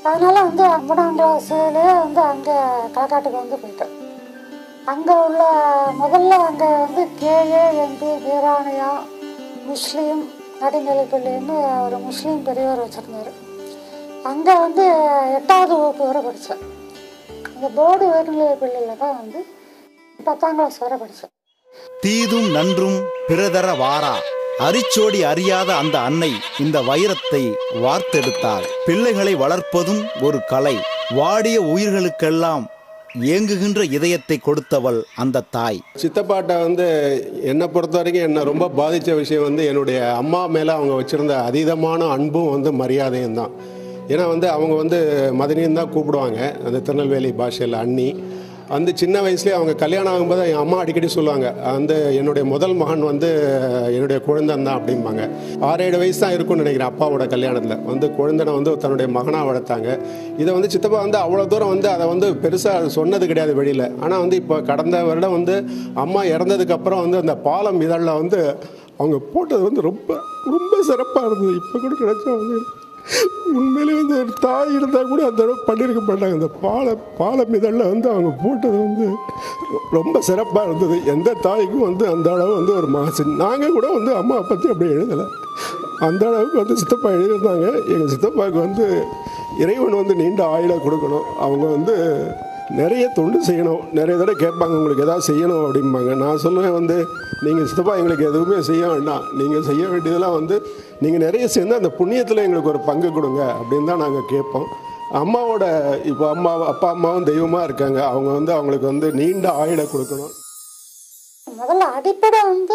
அதனால் வந்து மூணாம் கிளாஸ்லேயே வந்து அங்கே களக்காட்டுக்கு வந்து போயிட்டேன் அங்கே உள்ள முதல்ல அங்கே வந்து கேஏ எம்பி வீராணியா முஸ்லீம் நடுநிலைப்பள்ளின்னு ஒரு முஸ்லீம் பெரியவர் வச்சுருந்தார் அங்கே வந்து எட்டாவது வகுப்பு வரை படித்தேன் அந்த போர்டு உயர்நிலைப்பள்ளியில் தான் வந்து பத்தாம் கிளாஸ் வரை படித்தேன் தீதும் நன்றும் பிறதர வாரா அரிச்சோடி அறியாத அந்த அன்னை இந்த வைரத்தை வார்த்தெடுத்தாள் பிள்ளைகளை வளர்ப்பதும் ஒரு கலை வாடிய உயிர்களுக்கெல்லாம் ஏங்குகின்ற இதயத்தை கொடுத்தவள் அந்த தாய் சித்தப்பாட்ட வந்து என்னை பொறுத்த வரைக்கும் என்னை ரொம்ப பாதித்த விஷயம் வந்து என்னுடைய அம்மா மேலே அவங்க வச்சுருந்த அதீதமான அன்பும் வந்து மரியாதையும் தான் ஏன்னா வந்து அவங்க வந்து மதனியும் தான் கூப்பிடுவாங்க அந்த திருநெல்வேலி பாஷையில் அண்ணி அந்த சின்ன வயசுலேயே அவங்க கல்யாணம் ஆகும்போது என் அம்மா அடிக்கடி சொல்லுவாங்க வந்து என்னுடைய முதல் மகன் வந்து என்னுடைய குழந்தைன் தான் அப்படிம்பாங்க ஆறு ஏழு வயசு தான் இருக்கும்னு நினைக்கிறேன் அப்பாவோட கல்யாணத்தில் வந்து குழந்தனை வந்து தன்னுடைய மகனாக வளர்த்தாங்க இதை வந்து சித்தப்பா வந்து அவ்வளோ தூரம் வந்து அதை வந்து பெருசாக சொன்னது கிடையாது வெளியில் ஆனால் வந்து இப்போ கடந்த வருடம் வந்து அம்மா இறந்ததுக்கு அப்புறம் வந்து அந்த பாலம் இதழில் வந்து அவங்க போட்டது வந்து ரொம்ப ரொம்ப சிறப்பாக இருந்தது இப்போ கூட கிடைச்சா வந்து உண்மையிலே வந்து ஒரு தாய் இருந்தால் கூட அந்த அளவுக்கு பண்ணியிருக்க மாட்டாங்க அந்த பால பாலம் இதழில் வந்து அவங்க போட்டது வந்து ரொம்ப சிறப்பாக இருந்தது எந்த தாய்க்கும் வந்து அந்த அளவு வந்து ஒரு மாசு நாங்கள் கூட வந்து அம்மாவை பற்றி அப்படி எழுதலை அந்த அளவுக்கு வந்து சித்தப்பா எழுதியிருந்தாங்க எங்கள் சித்தப்பாவுக்கு வந்து இறைவன் வந்து நீண்ட ஆயுளை கொடுக்கணும் அவங்க வந்து நிறைய தொண்டு செய்யணும் நிறைய தடவை கேட்பாங்க உங்களுக்கு எதாவது செய்யணும் அப்படிம்பாங்க நான் சொல்லுவேன் வந்து நீங்கள் சித்தப்பா எங்களுக்கு எதுவுமே செய்ய வேண்டாம் நீங்கள் செய்ய வேண்டியதெல்லாம் வந்து நீங்கள் நிறைய சேர்ந்து அந்த புண்ணியத்தில் எங்களுக்கு ஒரு பங்கு கொடுங்க அப்படின்னு தான் நாங்கள் கேட்போம் அம்மாவோட இப்போ அம்மா அப்பா அம்மாவும் தெய்வமாக இருக்காங்க அவங்க வந்து அவங்களுக்கு வந்து நீண்ட ஆயுளை கொடுக்கணும் முதல்ல அடிப்படை வந்து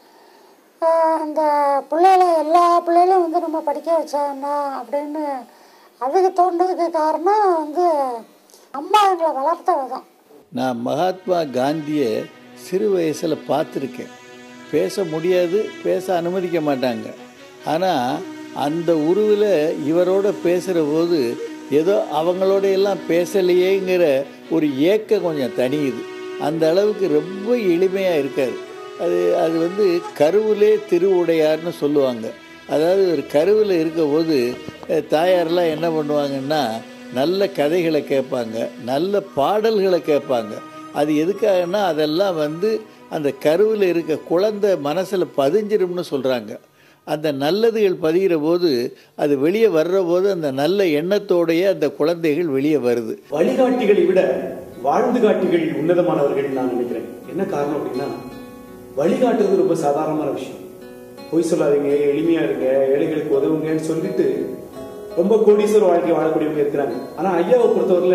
ஆஹ், அந்த பிள்ளைகளை எல்லா பிள்ளைகளையும் வந்து நம்ம படிக்க வச்சோம்னா அப்படின்னு அதுக்கு தோன்றதுக்கு காரணம் வந்து அம்மா எங்களை வளர்த்த விதம் நான் மகாத்மா காந்தியை சிறு வயசில் பார்த்துருக்கேன் பேச முடியாது பேச அனுமதிக்க மாட்டாங்க ஆனால் அந்த உருவில் இவரோட பேசுகிற போது ஏதோ அவங்களோட எல்லாம் பேசலையேங்கிற ஒரு ஏக்கம் கொஞ்சம் தனியுது அந்த அளவுக்கு ரொம்ப எளிமையாக இருக்கார் அது அது வந்து கருவிலே திருவுடையார்னு சொல்லுவாங்க அதாவது ஒரு கருவில் இருக்கும்போது அஹ், தாயாரெல்லாம் என்ன பண்ணுவாங்கன்னா நல்ல கதைகளை கேட்பாங்க நல்ல பாடல்களை கேட்பாங்க அது எதுக்காகன்னா அதெல்லாம் வந்து அந்த கருவில் இருக்க குழந்தை மனசில் பதிஞ்சிரும்னு சொல்கிறாங்க அந்த நல்லதுகள் பதிகிற போது அது வெளியே வர்ற போது அந்த நல்ல எண்ணத்தோடைய அந்த குழந்தைகள் வெளியே வருது வழிகாட்டிகளை விட வாழ்ந்து காட்டிகள் உன்னதமானவர்கள் நான் நினைக்கிறேன் என்ன காரணம் அப்படின்னா வழிகாட்டுறது ரொம்ப சாதாரணமான விஷயம் பொய் சொல்லாதீங்க எளிமையா இருங்க ஏழைகளுக்கு உதவுங்கன்னு சொல்லிட்டு ரொம்ப கோடீஸ்வர வாழ்க்கை வாழக்கூடியவங்க இருக்கிறாங்க ஆனா ஐயாவை பொறுத்தவரையில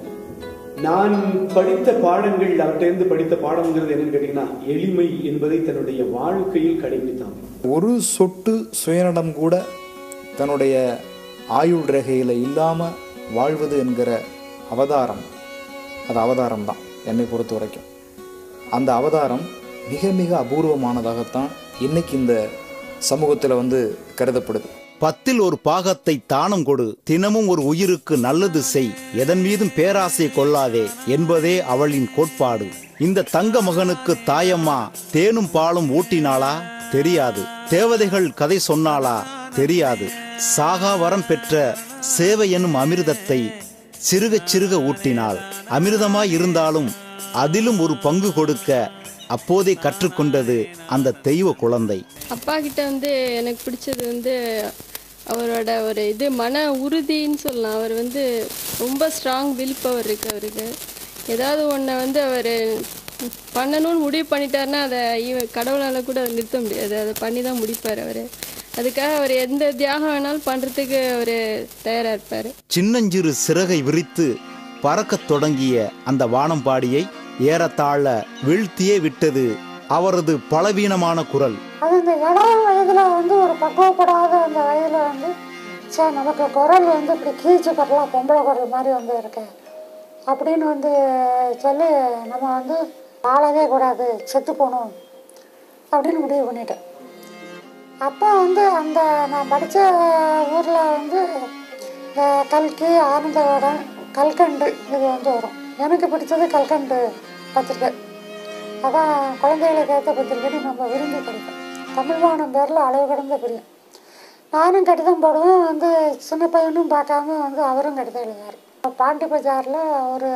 நான் படித்த பாடங்கள் அவர்கிட்ட படித்த பாடம்ங்கிறது என்னன்னு கேட்டீங்கன்னா எளிமை என்பதை தன்னுடைய வாழ்க்கையில் கடைபிடித்தாங்க ஒரு சொட்டு சுயநலம் கூட தன்னுடைய ஆயுள் ரேகையில் இல்லாமல் வாழ்வது என்கிற அவதாரம் அது அவதாரம் தான் என்னை பொறுத்த வரைக்கும் அந்த அவதாரம் மிக மிக அபூர்வமானதாகத்தான் இன்னைக்கு இந்த சமூகத்தில் வந்து கருதப்படுது பத்தில் ஒரு பாகத்தை தானம் கொடு தினமும் ஒரு உயிருக்கு நல்லது செய் எதன் மீதும் பேராசை கொள்ளாதே என்பதே அவளின் கோட்பாடு இந்த தங்க மகனுக்கு தாயம்மா தேனும் பாலும் ஊட்டினாளா தெரியாது தேவதைகள் கதை சொன்னாளா தெரியாது சாகா வரம் பெற்ற சேவை எனும் அமிர்தத்தை சிறுகச் சிறுக ஊட்டினாள் அமிர்தமாய் இருந்தாலும் அதிலும் ஒரு பங்கு கொடுக்க அப்போதே கற்றுக்கொண்டது அந்த தெய்வ குழந்தை அப்பா கிட்ட வந்து எனக்கு பிடிச்சது வந்து அவரோட ஒரு இது மன உறுதின்னு சொல்லலாம் அவர் வந்து ரொம்ப ஸ்ட்ராங் வில் பவர் இருக்கு அவருக்கு ஏதாவது ஒன்றை வந்து அவர் பண்ணணும்னு முடிவு பண்ணிட்டாருன்னா அதை இவ கடவுளால் கூட நிறுத்த முடியாது அதை பண்ணி தான் முடிப்பார் அவர் அதுக்காக அவர் எந்த தியாகம் வேணாலும் பண்ணுறதுக்கு அவர் தயாராக இருப்பார் சின்னஞ்சிறு சிறகை விரித்து பறக்கத் தொடங்கிய அந்த வானம்பாடியை ஏறத்தாழ வீழ்த்தியே விட்டது அவரது பலவீனமான குரல் அது இந்த இளம் வயதில் வந்து ஒரு பக்குவப்படாத அந்த வயதில் வந்து சே நமக்கு குரல் வந்து இப்படி கீழ்ச்சி குரலாம் பொம்பளை குரல் மாதிரி வந்து இருக்கு அப்படின்னு வந்து சொல்லி நம்ம வந்து வாழவே கூடாது செத்து போகணும் அப்படின்னு முடிவு பண்ணிட்டேன் அப்போ வந்து அந்த நான் படித்த ஊரில் வந்து இந்த கல்கி ஆனந்தவடம் கல்கண்டு இது வந்து வரும் எனக்கு பிடிச்சது கல்கண்டு பத்திரிக்கை அதான் குழந்தைகளுக்கு ஏற்ற பத்திரிக்கைன்னு நம்ம விரும்பி படிப்போம் தமிழ் வானம் பேரில் அளவு கடந்த பிரியம் நானும் கடிதம் போடுவேன் வந்து சின்ன பையனும் பார்க்காம வந்து அவரும் கடிதம் எழுதுவார் பாண்டி பஜாரில் ஒரு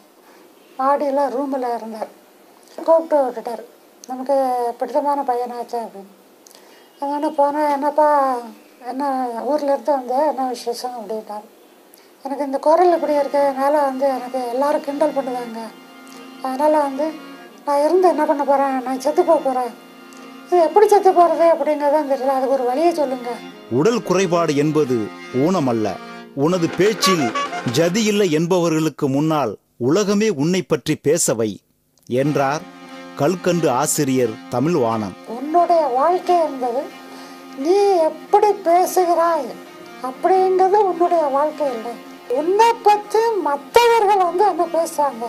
மாடியில் ரூமில் இருந்தார் கூப்பிட்டு விட்டுட்டார் நமக்கு பிடித்தமான பையனாச்சு அப்படின்னு அதனால போனால் என்னப்பா என்ன ஊரில் இருந்து வந்தேன் என்ன விசேஷம் அப்படின்ட்டார் எனக்கு இந்த குரல் இப்படி இருக்கிறதுனால வந்து எனக்கு எல்லாரும் கிண்டல் பண்ணுவாங்க அதனால் வந்து நான் இருந்து என்ன பண்ண போகிறேன் நான் செத்து போக போகிறேன் இது எப்படி செத்து போகிறது அப்படிங்கிறதான் தெரியல அதுக்கு ஒரு வழியை சொல்லுங்கள் உடல் குறைபாடு என்பது ஊனமல்ல உனது பேச்சில் ஜதி இல்லை என்பவர்களுக்கு முன்னால் உலகமே உன்னை பற்றி பேசவை என்றார் கல்கண்டு ஆசிரியர் தமிழ்வாணன் உன்னுடைய வாழ்க்கை என்பது நீ எப்படி பேசுகிறாய் அப்படிங்கிறது உன்னுடைய வாழ்க்கை இல்லை உன்னை பற்றி மற்றவர்கள் வந்து என்ன பேசுறாங்க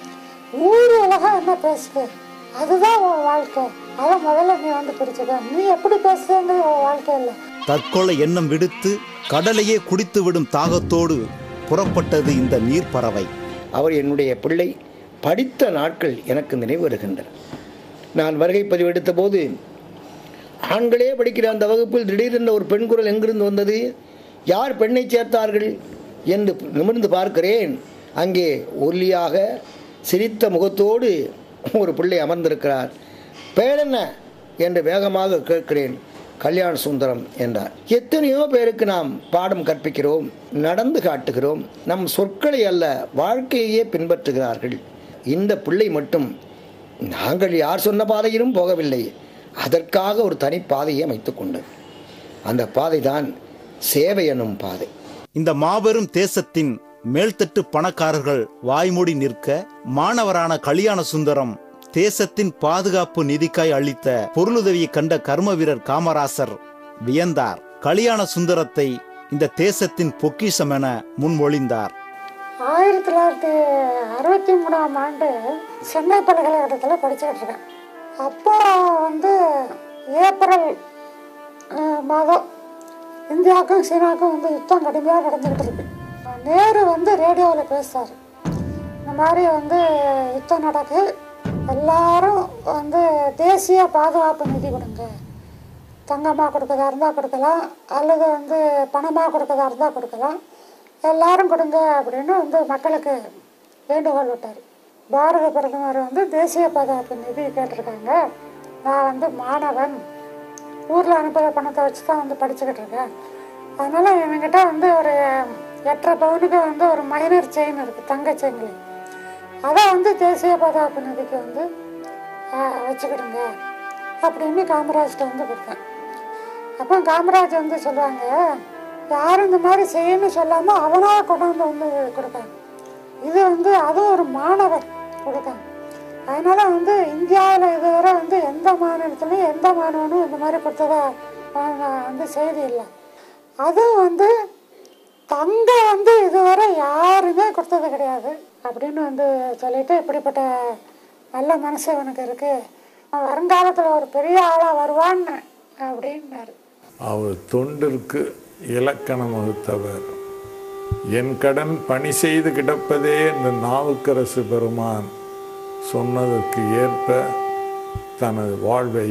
ஊர் உலகம் என்ன பேசுது அதுதான் உன் வாழ்க்கை அதை முதல்ல நீ வந்து பிடிச்சுக்க நீ எப்படி பேசுறங்கிறது உன் வாழ்க்கை இல்லை தற்கொலை எண்ணம் விடுத்து கடலையே குடித்துவிடும் தாகத்தோடு புறப்பட்டது இந்த நீர்ப்பறவை அவர் என்னுடைய பிள்ளை படித்த நாட்கள் எனக்கு நினைவு வருகின்றன நான் வருகை பதிவு எடுத்த போது ஆண்களே படிக்கிற அந்த வகுப்பில் திடீரென்ற ஒரு பெண் குரல் எங்கிருந்து வந்தது யார் பெண்ணை சேர்த்தார்கள் என்று நிமிர்ந்து பார்க்கிறேன் அங்கே ஒல்லியாக சிரித்த முகத்தோடு ஒரு பிள்ளை அமர்ந்திருக்கிறார் பேர் என்ன என்று வேகமாக கேட்கிறேன் கல்யாண சுந்தரம் என்றார் எத்தனையோ பேருக்கு நாம் பாடம் கற்பிக்கிறோம் நடந்து காட்டுகிறோம் நம் சொற்களை அல்ல வாழ்க்கையே பின்பற்றுகிறார்கள் இந்த பிள்ளை மட்டும் நாங்கள் யார் சொன்ன பாதையிலும் போகவில்லை அதற்காக ஒரு தனி பாதையை அமைத்துக் கொண்டது அந்த பாதை தான் சேவை எனும் பாதை இந்த மாபெரும் தேசத்தின் மேல்தட்டு பணக்காரர்கள் வாய்மூடி நிற்க மாணவரான கல்யாண சுந்தரம் தேசத்தின் பாதுகாப்பு நிதிக்காய் அளித்த பொருளுதவியை கண்ட கர்ம வீரர் காமராசர் வியந்தார் கல்யாண சுந்தரத்தை இந்த தேசத்தின் பொக்கிஷம் என முன்மொழிந்தார் ஆயிரத்தி தொள்ளாயிரத்தி அறுபத்தி மூணாம் ஆண்டு சென்னை பல்கலைக்கழகத்தில் படிச்சுக்கிட்டு இருக்கேன் அப்போ வந்து ஏப்ரல் அஹ், மாதம் இந்தியாவுக்கும் சீனாவுக்கும் வந்து யுத்தம் கடுமையாக நடந்துக்கிட்டு இருக்கு நேரு வந்து ரேடியோவில் பேசுறாரு இந்த மாதிரி வந்து யுத்தம் நடக்கு எல்லாரும் வந்து தேசிய பாதுகாப்பு நிதி கொடுங்க தங்கமாக கொடுக்கறதா இருந்தால் கொடுக்கலாம் அல்லது வந்து பணமாக கொடுக்கறதா இருந்தால் கொடுக்கலாம் எல்லாரும் கொடுங்க அப்படின்னு வந்து மக்களுக்கு வேண்டுகோள் விட்டார் பாரத பிரதமர் வந்து தேசிய பாதுகாப்பு நிதி கேட்டிருக்காங்க நான் வந்து மாணவன் ஊரில் அனுப்புகிற பணத்தை வச்சு தான் வந்து படிச்சுக்கிட்டு இருக்கேன் அதனால் என்கிட்ட வந்து ஒரு எட்டரை பவுனுக்கு வந்து ஒரு மைனர் செயின் இருக்குது தங்க செயின் அதை வந்து தேசிய பாதுகாப்பு நிதிக்கு வந்து ஆஹ், வச்சுக்கிடுங்க அப்படின்னு காமராஜ்கிட்ட வந்து கொடுத்தேன் அப்போ காமராஜ் வந்து சொல்லுவாங்க யாரும் இந்த மாதிரி செய்யணும்னு சொல்லாமல் அவனாக கொண்டாந்து வந்து கொடுக்காங்க இது வந்து அதுவும் ஒரு மாணவர் கொடுக்காங்க அதனால வந்து இந்தியாவில் இதுவரை வந்து எந்த மாநிலத்துலையும் எந்த மாணவனும் இந்த மாதிரி கொடுத்ததா ஆஹ், வந்து செய்தி இல்லை அதுவும் வந்து தங்க வந்து இதுவரை யாருமே கொடுத்தது கிடையாது அப்படின்னு வந்து சொல்லிட்டு இப்படிப்பட்ட நல்ல மனசு அவனுக்கு இருக்கு அவன் வருங்காலத்தில் ஒரு பெரிய ஆளாக வருவான்னு அப்படின்னாரு அவர் தொண்டிற்கு இலக்கணம் வகுத்தவர் என் கடன் பணி செய்து கிடப்பதே இந்த நாவுக்கரசு பெருமான் சொன்னதற்கு ஏற்ப தனது வாழ்வை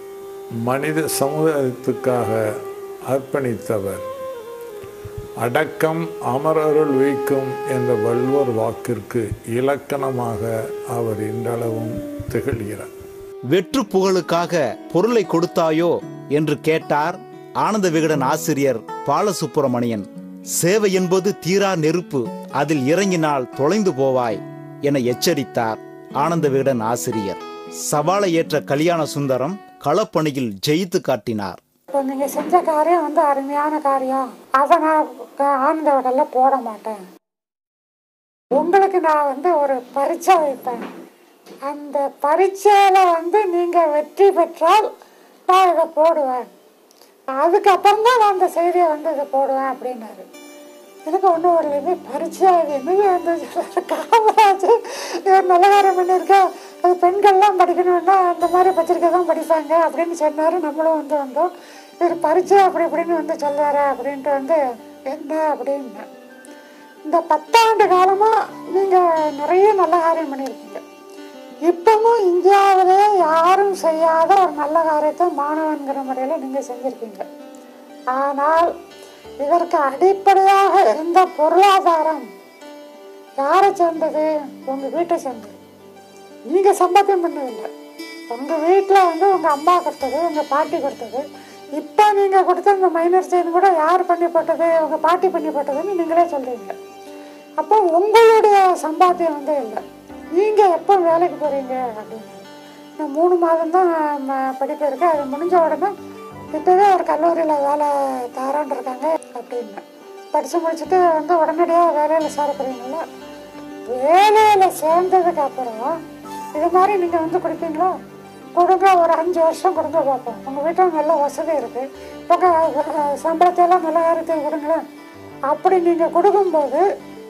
மனித சமுதாயத்துக்காக அர்ப்பணித்தவர் அடக்கம் அமரருள் வைக்கும் என்ற வள்ளுவர் வாக்கிற்கு இலக்கணமாக அவர் இன்றளவும் திகழ்கிறார் வெற்று புகழுக்காக பொருளை கொடுத்தாயோ என்று கேட்டார் ஆனந்த விகடன் ஆசிரியர் பாலசுப்பிரமணியன் சேவை என்பது தீரா நெருப்பு அதில் இறங்கினால் தொலைந்து போவாய் என எச்சரித்தார் ஆனந்த விகடன் ஆசிரியர் சவாலை ஏற்ற கல்யாண சுந்தரம் களப்பணியில் ஜெயித்து காட்டினார் இப்போ நீங்கள் செஞ்ச காரியம் வந்து அருமையான காரியம் அதை நான் ஆனந்த விடல போட மாட்டேன் உங்களுக்கு நான் வந்து ஒரு பரீட்சை வைப்பேன் அந்த பரீட்சையில் வந்து நீங்கள் வெற்றி பெற்றால் நான் இதை போடுவேன் அதுக்கப்புறம் தான் நான் அந்த செய்தியை வந்து இதை போடுவேன் அப்படின்னாரு எனக்கு ஒன்றும் வரலையுமே பரீட்சை இது என்னங்க வந்து காமராஜ் இவர் நல்ல காரியம் பண்ணியிருக்கா அது பெண்கள்லாம் படிக்கணும்னா அந்த மாதிரி பத்திரிக்கை தான் படிப்பாங்க அப்படின்னு சொன்னார் நம்மளும் வந்து வந்தோம் இவர் பரீட்சை அப்படி இப்படின்னு வந்து சொல்லுவாரா அப்படின்ட்டு வந்து என்ன அப்படின்னு இந்த பத்தாண்டு காலமாக நீங்கள் நிறைய நல்ல காரியம் பண்ணியிருக்கீங்க இப்பவும் இந்தியாவிலே யாரும் செய்யாத ஒரு நல்ல காரியத்தை மாணவன்கிற முறையில் நீங்கள் செஞ்சுருக்கீங்க ஆனால் இதற்கு அடிப்படையாக இருந்த பொருளாதாரம் யாரை சேர்ந்தது உங்க வீட்டை சேர்ந்தது நீங்க சம்பாத்தியம் பண்ணதில்லை உங்க வீட்டில் வந்து உங்க அம்மா கொடுத்தது உங்க பாட்டி கொடுத்தது இப்போ நீங்க கொடுத்த இந்த மைனர் செயின் கூட யார் பண்ணி போட்டது உங்க பாட்டி பண்ணி போட்டதுன்னு நீங்களே சொல்றீங்க அப்போ உங்களுடைய சம்பாத்தியம் வந்து இல்லை நீங்க எப்போ வேலைக்கு போறீங்க அப்படின்னு நான் மூணு மாதம் தான் படிப்பு இருக்கு அது முடிஞ்ச உடனே இப்போவே ஒரு கல்லூரியில் வேலை தரேன் இருக்காங்க அப்படின்னு படித்து முடிச்சுட்டு வந்து உடனடியாக வேலையில் சேர போறீங்களா வேலையில் சேர்ந்ததுக்கு அப்புறம் இது மாதிரி நீங்கள் வந்து கொடுப்பீங்களா கொடுங்க ஒரு அஞ்சு வருஷம் கொடுங்க பார்ப்போம் உங்கள் வீட்டில் நல்ல வசதி இருக்குது உங்கள் சம்பளத்தையெல்லாம் நல்ல காரியத்தை கொடுங்களேன் அப்படி நீங்கள் கொடுக்கும்போது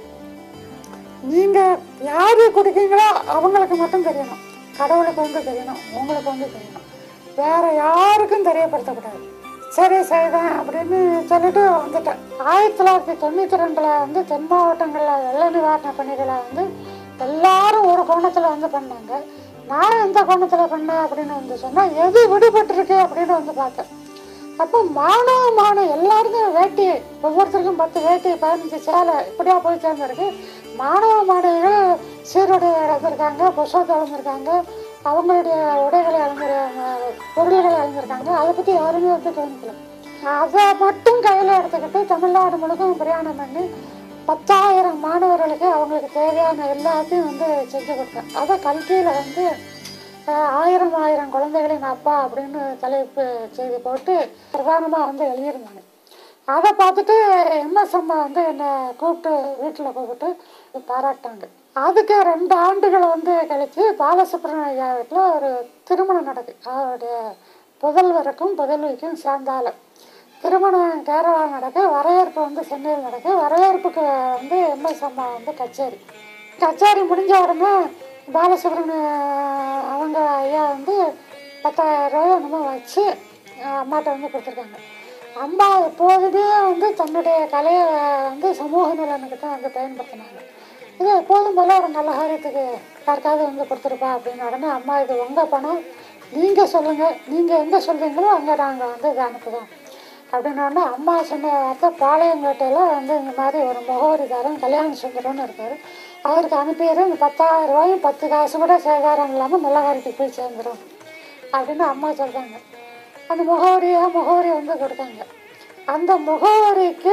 நீங்கள் யாரு கொடுக்கீங்களோ அவங்களுக்கு மட்டும் தெரியணும் கடவுளுக்கு வந்து தெரியணும் உங்களுக்கு வந்து தெரியணும் வேற யாருக்கும் தெரியப்படுத்தக்கூடாது சரி சரிதான் அப்படின்னு சொல்லிட்டு வந்துட்டேன் ஆயிரத்தி தொள்ளாயிரத்தி தொண்ணூற்றி ரெண்டில் வந்து தென் மாவட்டங்களில் வெள்ள நிவாரண பணிகளை வந்து எல்லாரும் ஒரு கோணத்தில் வந்து பண்ணாங்க நான் எந்த கோணத்தில் பண்ணேன் அப்படின்னு வந்து சொன்னால் எது விடுபட்டிருக்கு அப்படின்னு வந்து பார்த்தேன் அப்போ மாணவ மாணவ எல்லாருக்கும் வேட்டி ஒவ்வொருத்தருக்கும் பத்து வேட்டி பதினஞ்சு சேலை இப்படியா போய் சேர்ந்துருக்கு மாணவ மாணவிகள் சீருடை இழந்திருக்காங்க புஸ்தகத்தை இழந்திருக்காங்க அவங்களுடைய உடைகளை இழந்துரு பொருள்களை இழந்திருக்காங்க அதை பற்றி யாருமே வந்து கவனிக்கல அதை மட்டும் கையில் எடுத்துக்கிட்டு தமிழ்நாடு முழுக்கும் பிரயாணம் பண்ணி பத்தாயிரம் மாணவர்களுக்கு அவங்களுக்கு தேவையான எல்லாத்தையும் வந்து செஞ்சு கொடுத்தேன் அதை கல்வியில் வந்து அஹ், ஆயிரம் ஆயிரம் குழந்தைகளின் அப்பா அப்படின்னு தலைப்பு செய்தி போட்டு பிரதானமாக வந்து எழுதியிருந்தாங்க அதை பார்த்துட்டு எம்எஸ் அம்மா வந்து என்னை கூப்பிட்டு வீட்டில் கூப்பிட்டு பாராட்டாங்க அதுக்கு ரெண்டு ஆண்டுகள் வந்து கழித்து பாலசுப்ரமணிய ஐயா வீட்டில் ஒரு திருமணம் நடக்குது அவருடைய புதல்வருக்கும் புதல்விக்கும் சேர்ந்தால திருமணம் கேரளா நடக்கு வரவேற்பு வந்து சென்னையில் நடக்கு வரவேற்புக்கு வந்து எம்எஸ் அம்மா வந்து கச்சேரி கச்சேரி முடிஞ்ச உடனே பாலசுப்ரமணிய அவங்க ஐயா வந்து பத்தாயிரம் ரூபாய் என்னமோ வச்சு அஹ், அம்மாட்ட வந்து கொடுத்துருக்காங்க அம்மா எப்போதுமே வந்து தன்னுடைய கலையை வந்து சமூக நலனுக்கு தான் வந்து பயன்படுத்தினாங்க இது எப்போதும் போல ஒரு நல்ல காரியத்துக்கு யாருக்காவது வந்து கொடுத்துருப்பா அப்படின்னு உடனே அம்மா இது உங்கள் பணம் நீங்கள் சொல்லுங்கள் நீங்கள் எங்கே சொல்கிறீங்களோ அங்கே நாங்கள் வந்து இதை அனுப்புவோம் அப்படின்னு உடனே அம்மா சொன்ன வார்த்தை பாளையங்கோட்டையில் வந்து இந்த மாதிரி ஒரு முகவரிதாரன் கல்யாண சுந்தரம்னு இருக்கார் அவருக்கு அனுப்பிடுற இந்த பத்தாயிரம் ரூபாயும் பத்து காசு கூட சேதாரம் இல்லாமல் நல்ல காரியத்துக்கு போய் சேர்ந்துடும் அப்படின்னு அம்மா சொல்கிறாங்க அந்த முகவரியாக முகவரி வந்து கொடுத்தாங்க அந்த முகவரிக்கு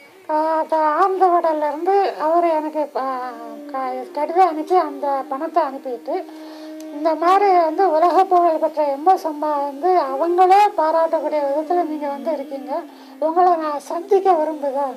ஆந்தவடலேருந்து அவர் எனக்கு ஆஹ், க- கடிதம் அனுப்பி அந்த பணத்தை அனுப்பிட்டு இந்த மாதிரி வந்து உலக புகழ் பெற்ற எம்எஸ் அம்மா வந்து அவங்களே பாராட்டக்கூடிய விதத்தில் நீங்கள் வந்து இருக்கீங்க உங்களை நான் சந்திக்க விரும்புகிறேன்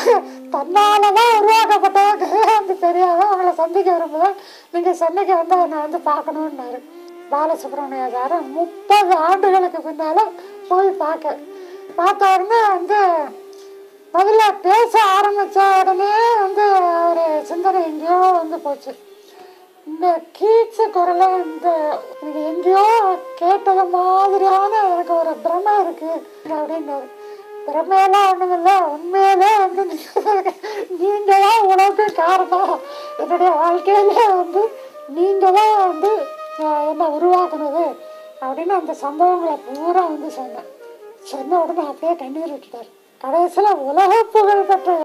தன்னால தான் உருவாக்கப்பட்டவங்க வந்து தெரியாத உங்களை சந்திக்க விரும்புகிறேன் நீங்கள் சென்னைக்கு வந்து என்னை வந்து பார்க்கணுன்னாரு பாலசுப்ரமணிய சார் முப்பது ஆண்டுகளுக்கு பின்னால் போய் பார்க்க பார்த்த உடனே வந்து முதல்ல பேச ஆரம்பித்த உடனே வந்து ஒரு சிந்தனை எங்கேயோ வந்து போச்சு இந்த கீச்சு குரலை இந்த இது எங்கேயோ கேட்டது மாதிரியான எனக்கு ஒரு பிரமை இருக்கு அப்படின்னாரு பிரமையெல்லாம் ஒண்ணுமில்ல உண்மையிலே வந்து நீங்க- நீங்க தான் உனக்கு காரணம் என்னுடைய வாழ்க்கையிலே வந்து நீங்க தான் வந்து அஹ், என்னை உருவாக்குனது அப்படின்னு அந்த சம்பவங்களை பூரா வந்து சொன்னேன் சொன்ன உடனே அப்படியே கண்ணீர் விட்டுட்டார் கடைசியில் உலக புகழ் பெற்ற